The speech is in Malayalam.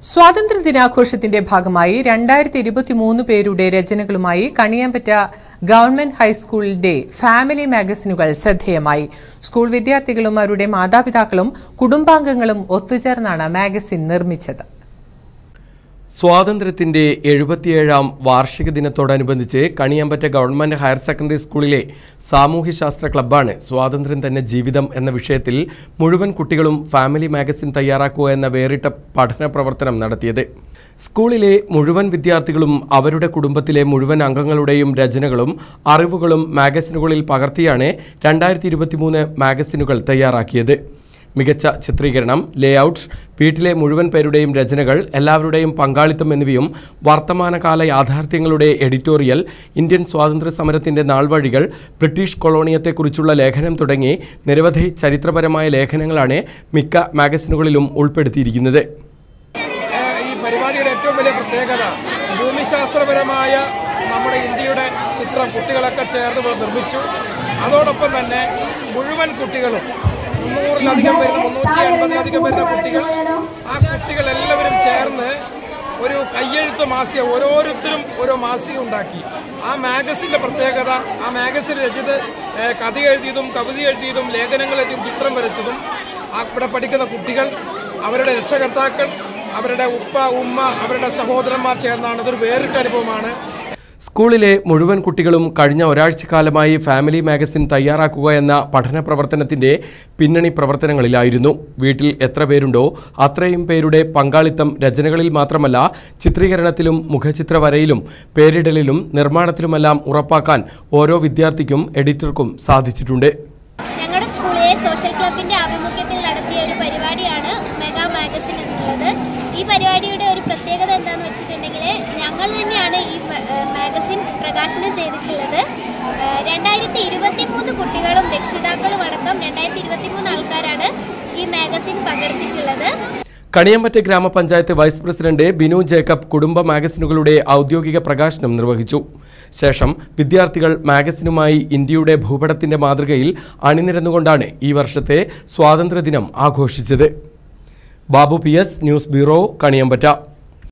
സ്വാതന്ത്ര്യ ദിനാഘോഷത്തിന്റെ ഭാഗമായി രണ്ടായിരത്തി ഇരുപത്തി മൂന്ന് പേരുടെ രചനകളുമായി കണിയാമ്പറ്റ ഗവൺമെന്റ് ഹൈസ്കൂളിന്റെ ഫാമിലി മാഗസിനുകൾ ശ്രദ്ധേയമായി സ്കൂൾ വിദ്യാർത്ഥികളും അവരുടെ മാതാപിതാക്കളും കുടുംബാംഗങ്ങളും ഒത്തുചേർന്നാണ് മാഗസിൻ നിർമ്മിച്ചത് സ്വാതന്ത്ര്യത്തിന്റെ എഴുപത്തിയേഴാം വാർഷിക ദിനത്തോടനുബന്ധിച്ച് കണിയമ്പറ്റ ഗവൺമെന്റ് ഹയർ സെക്കൻഡറി സ്കൂളിലെ സാമൂഹ്യശാസ്ത്ര ക്ലബ്ബാണ് സ്വാതന്ത്ര്യം തന്നെ ജീവിതം എന്ന വിഷയത്തിൽ മുഴുവൻ കുട്ടികളും ഫാമിലി മാഗസിൻ തയ്യാറാക്കുക എന്ന വേറിട്ട പഠന പ്രവർത്തനം നടത്തിയത് സ്കൂളിലെ മുഴുവൻ വിദ്യാർത്ഥികളും അവരുടെ കുടുംബത്തിലെ മുഴുവൻ അംഗങ്ങളുടെയും രചനകളും അറിവുകളും മാഗസിനുകളിൽ പകർത്തിയാണ് രണ്ടായിരത്തി ഇരുപത്തിമൂന്ന് മാഗസിനുകൾ തയ്യാറാക്കിയത് മികച്ച ചിത്രീകരണം ലേഔട്ട് വീട്ടിലെ മുഴുവൻ പേരുടെയും രചനകൾ എല്ലാവരുടെയും പങ്കാളിത്തം എന്നിവയും വർത്തമാനകാല യാഥാർത്ഥ്യങ്ങളുടെ എഡിറ്റോറിയൽ ഇന്ത്യൻ സ്വാതന്ത്ര്യ സമരത്തിന്റെ നാൾവഴികൾ ബ്രിട്ടീഷ് കൊളോണിയത്തെക്കുറിച്ചുള്ള ലേഖനം തുടങ്ങി നിരവധി ചരിത്രപരമായ ലേഖനങ്ങളാണ് മിക്ക മാഗസിനുകളിലും ഉൾപ്പെടുത്തിയിരിക്കുന്നത് ഏഹ് ഈ പരിപാടിയുടെ ഏറ്റവും വലിയ പ്രത്യേകത ഭൂമിശാസ്ത്രപരമായ നമ്മുടെ ഇന്ത്യയുടെ ചിത്രം കുട്ടികളൊക്കെ ചേർന്ന് ഇവിടെ നിർമ്മിച്ചു അതോടൊപ്പം തന്നെ മുഴുവൻ കുട്ടികളും മുന്നൂറിലധികം വരുന്ന മുന്നൂറ്റി അൻപതിലധികം വരുന്ന കുട്ടികൾ ആ കുട്ടികൾ എല്ലാവരും ചേർന്ന് ഒരു കയ്യെഴുത്ത് മാസിക ഓരോരുത്തരും ഓരോ മാസിക ഉണ്ടാക്കി ആ മാഗസിന്റെ പ്രത്യേകത ആ മാഗസിൻ രചിത് ഏഹ് കഥ എഴുതിയതും കവിത എഴുതിയതും ലേഖനങ്ങൾ എഴുതിയതും ചിത്രം വരച്ചതും ആ ഇവിടെ പഠിക്കുന്ന കുട്ടികൾ അവരുടെ രക്ഷകർത്താക്കൾ അവരുടെ ഉപ്പ ഉമ്മ അവരുടെ സഹോദരന്മാർ ചേർന്നാണ് ഇതൊരു വേറിട്ട അനുഭവമാണ് സ്കൂളിലെ മുഴുവൻ കുട്ടികളും കഴിഞ്ഞ ഒരാഴ്ചക്കാലമായി ഫാമിലി മാഗസിൻ തയ്യാറാക്കുക എന്ന പഠന പ്രവർത്തനത്തിന്റെ പിന്നണി പ്രവർത്തനങ്ങളിലായിരുന്നു വീട്ടിൽ എത്ര പേരുണ്ടോ അത്രയും പേരുടെ പങ്കാളിത്തം രചനകളിൽ മാത്രമല്ല ചിത്രീകരണത്തിലും മുഖചിത്ര വരയിലും പേരിടലിലും നിർമ്മാണത്തിലുമെല്ലാം ഉറപ്പാക്കാൻ ഓരോ വിദ്യാർത്ഥിക്കും എഡിറ്റർക്കും സാധിച്ചിട്ടുണ്ട് ഞങ്ങളുടെ സ്കൂളിലെ സോഷ്യൽ ക്ലബിന്റെ ആഭിമുഖ്യത്തിൽ നടത്തിയ ഒരു പരിപാടിയാണ് മെഗാ മാഗസിൻ എന്നുള്ളത് ഈ പരിപാടിയുടെ ഒരു പ്രത്യേകത എന്താണെന്ന് വെച്ചിട്ടുണ്ടെങ്കിൽ ഞങ്ങൾ തന്നെയാണ് ഈ മ- ഏഹ് മാഗസിൻ പ്രകാശനം ചെയ്തിട്ടുള്ളത് ഏഹ് രണ്ടായിരത്തി ഇരുപത്തി മൂന്ന് കുട്ടികളും രക്ഷിതാക്കളും അടക്കം രണ്ടായിരത്തി ഇരുപത്തി മൂന്ന് ആൾക്കാരാണ് ഈ മാഗസിൻ പകർത്തിയിട്ടുള്ളത് കണിയമ്പറ്റ ഗ്രാമപഞ്ചായത്ത് വൈസ് പ്രസിഡന്റ് ബിനു ജേക്കബ് കുടുംബ മാഗസിനുകളുടെ ഔദ്യോഗിക പ്രകാശനം നിർവഹിച്ചു ശേഷം വിദ്യാർത്ഥികൾ മാഗസിനുമായി ഇന്ത്യയുടെ ഭൂപടത്തിന്റെ മാതൃകയിൽ അണിനിരന്നുകൊണ്ടാണ് ഈ വർഷത്തെ സ്വാതന്ത്ര്യദിനം ആഘോഷിച്ചത് Babu P S news bureau കണിയമ്പറ്റ